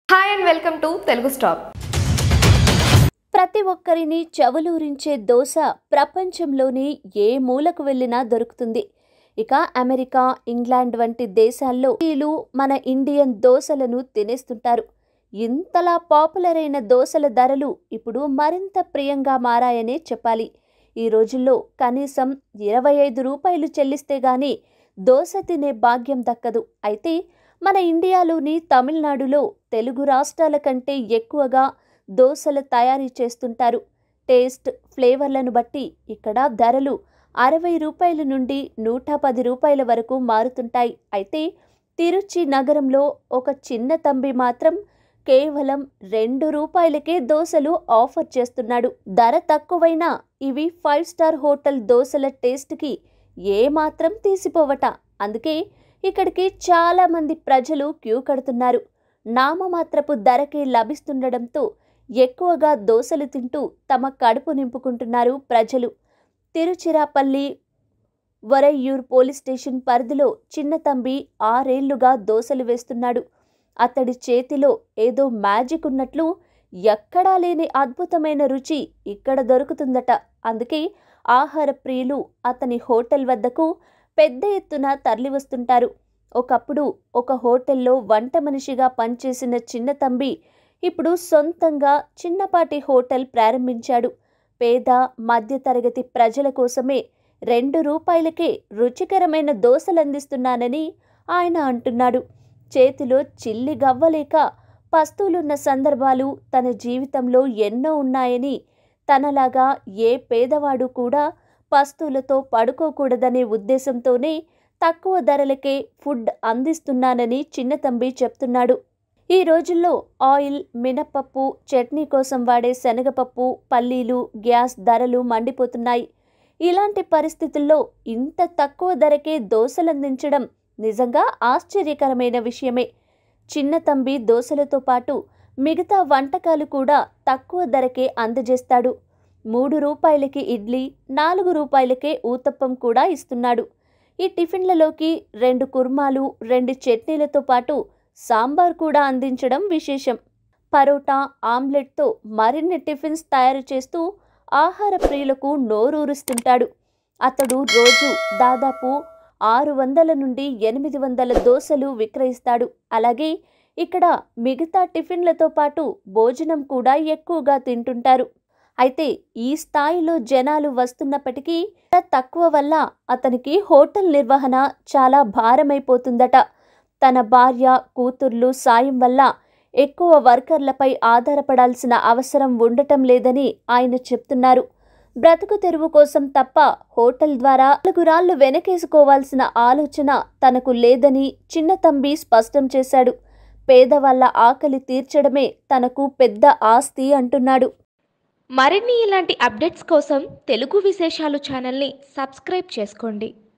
hi and welcome to Telugu Stop ప్రతి ఒక్కరిని చవలూరించే దోశ ప్రపంచంలోని ఏ మూలకు వెళ్ళినా దొరుకుతుంది ఇక అమెరికా ఇంగ్లాండ్ వంటి దేశాల్లో వీళ్ళు మన ఇండియన్ దోశలను తినేస్తుంటారు ఇంతలా పాపులర్ అయిన దోశల ధరలు ఇప్పుడు మరింత ప్రియంగా మారాయనే చెప్పాలి ఈ రోజుల్లో కనీసం ఇరవై ఐదు రూపాయలు చెల్లిస్తే గాని దోశ తినే భాగ్యం దక్కదు అయితే మన ఇండియాలోని తమిళనాడులో తెలుగు రాష్ట్రాల కంటే ఎక్కువగా దోశలు తయారీ చేస్తుంటారు టేస్ట్ ఫ్లేవర్లను బట్టి ఇక్కడ ధరలు అరవై రూపాయల నుండి నూట పది రూపాయల వరకు మారుతుంటాయి అయితే తిరుచి నగరంలో ఒక చిన్న తంబి మాత్రం కేవలం రెండు రూపాయలకే దోశలు ఆఫర్ చేస్తున్నాడు ధర తక్కువైనా ఇవి ఫైవ్ స్టార్ హోటల్ దోశల టేస్ట్కి ఏమాత్రం తీసిపోవట అందుకే ఇక్కడికి చాలా మంది ప్రజలు క్యూ కడుతున్నారు నామమాత్రపు ధరకే లభిస్తుండడంతో ఎక్కువగా దోశలు తింటూ తమ కడుపు నింపుకుంటున్నారు ప్రజలు తిరుచిరాపల్లి వరయ్యూర్ పోలీస్ స్టేషన్ పరిధిలో చిన్న తంబి ఆరేళ్లుగా దోశలు వేస్తున్నాడు అతడి చేతిలో ఏదో మ్యాజిక్ ఉన్నట్లు ఎక్కడా లేని అద్భుతమైన రుచి ఇక్కడ దొరుకుతుందట అందుకే ఆహార ప్రియులు అతని హోటల్ వద్దకు పెద్ద ఎత్తున తరలివస్తుంటారు ఒకప్పుడు ఒక హోటల్లో వంట మనిషిగా పనిచేసిన చిన్న తంబి ఇప్పుడు సొంతంగా చిన్నపాటి హోటల్ ప్రారంభించాడు పేద మధ్యతరగతి ప్రజల కోసమే రెండు రూపాయలకే రుచికరమైన దోశలు అందిస్తున్నానని ఆయన అంటున్నాడు చేతిలో చిల్లి గవ్వలేక పస్తులున్న సందర్భాలు తన జీవితంలో ఎన్నో ఉన్నాయని తనలాగా ఏ పేదవాడు కూడా పస్తులతో పడుకోకూడదనే ఉద్దేశంతోనే తక్కువ ధరలకే ఫుడ్ అందిస్తున్నానని చిన్నతంబి చెప్తున్నాడు ఈ రోజుల్లో ఆయిల్ మినపప్పు చట్నీ కోసం వాడే శనగపప్పు పల్లీలు గ్యాస్ ధరలు మండిపోతున్నాయి ఇలాంటి పరిస్థితుల్లో ఇంత తక్కువ ధరకే దోశలందించడం నిజంగా ఆశ్చర్యకరమైన విషయమే చిన్న తంబి దోశలతో పాటు మిగతా వంటకాలు కూడా తక్కువ ధరకే అందజేస్తాడు మూడు రూపాయలకి ఇడ్లీ నాలుగు రూపాయలకే ఊతప్పం కూడా ఇస్తున్నాడు ఈ టిఫిన్లలోకి రెండు కుర్మాలు రెండు చట్నీలతో పాటు సాంబార్ కూడా అందించడం విశేషం పరోటా ఆమ్లెట్తో మరిన్ని టిఫిన్స్ తయారు చేస్తూ ఆహార ప్రియులకు నోరూరుస్తుంటాడు అతడు రోజు దాదాపు ఆరు వందల నుండి ఎనిమిది వందల దోశలు విక్రయిస్తాడు అలాగే ఇక్కడ మిగతా టిఫిన్లతో పాటు భోజనం కూడా ఎక్కువగా తింటుంటారు అయితే ఈ స్థాయిలో జనాలు వస్తున్నప్పటికీ తక్కువ వల్ల అతనికి హోటల్ నిర్వహణ చాలా భారమైపోతుందట తన భార్య కూతుర్లు సాయం వల్ల ఎక్కువ వర్కర్లపై ఆధారపడాల్సిన అవసరం ఉండటం లేదని ఆయన చెప్తున్నారు బ్రతుకు తెరువు కోసం తప్ప హోటల్ ద్వారా నాలుగు రాళ్లు వెనకేసుకోవాల్సిన ఆలోచన తనకు లేదని చిన్న తంబి స్పష్టం చేశాడు పేదవాళ్ల ఆకలి తీర్చడమే తనకు పెద్ద ఆస్తి అంటున్నాడు మరిన్ని ఇలాంటి అప్డేట్స్ కోసం తెలుగు విశేషాలు ఛానల్ని సబ్స్క్రైబ్ చేసుకోండి